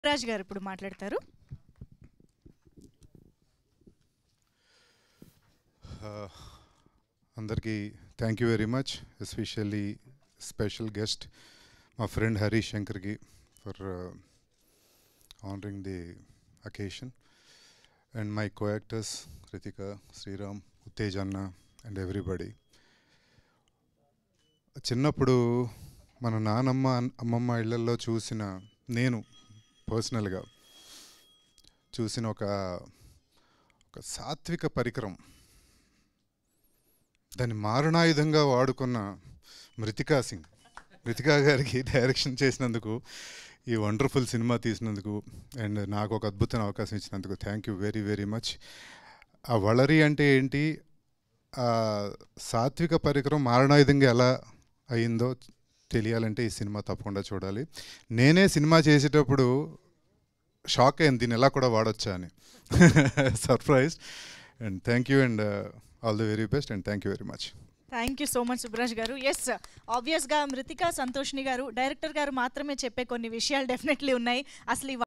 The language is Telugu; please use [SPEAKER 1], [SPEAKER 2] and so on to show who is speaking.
[SPEAKER 1] రాజ్ గారు ఇప్పుడు మాట్లాడతారు
[SPEAKER 2] అందరికీ thank you very much especially special guest మా ఫ్రెండ్ హరీష్ శంకర్కి for honouring the occasion and my co actors Ritika Sriram Uttej అన్న అండ్ ఎవ్రీబడి చిన్నప్పుడు మన నానమ్మ అమ్మమ్మ ఇళ్లలో చూసిన నేను పర్సనల్గా చూసిన ఒక ఒక సాత్విక పరికరం దాన్ని మారణాయుధంగా వాడుకున్న మృతికా సింగ్ మృతికా గారికి డైరెక్షన్ చేసినందుకు ఈ వండర్ఫుల్ సినిమా తీసినందుకు అండ్ నాకు ఒక అద్భుతమైన అవకాశం ఇచ్చినందుకు thank you very very much ఆ వళరి అంటే ఏంటి ఆ సాత్విక పరికరం మారణాయుధంగా ఎలా అయిందో తెలియాలంటే ఈ సినిమా తప్పకుండా చూడాలి నేనే సినిమా చేసేటప్పుడు షాక్ అయింది దీన్ని ఎలా కూడా వాడొచ్చా అని surprise and thank you and all the very best and thank you very much
[SPEAKER 1] thank you so much Subraj గారు ఎస్ ఆబ్వియస్గా మృతికా సంతోష్ని గారు డైరెక్టర్ గారు మాత్రమే చెప్పే కొన్ని విషయాలు డెఫినెట్లీ ఉన్నాయి అసలు ఈ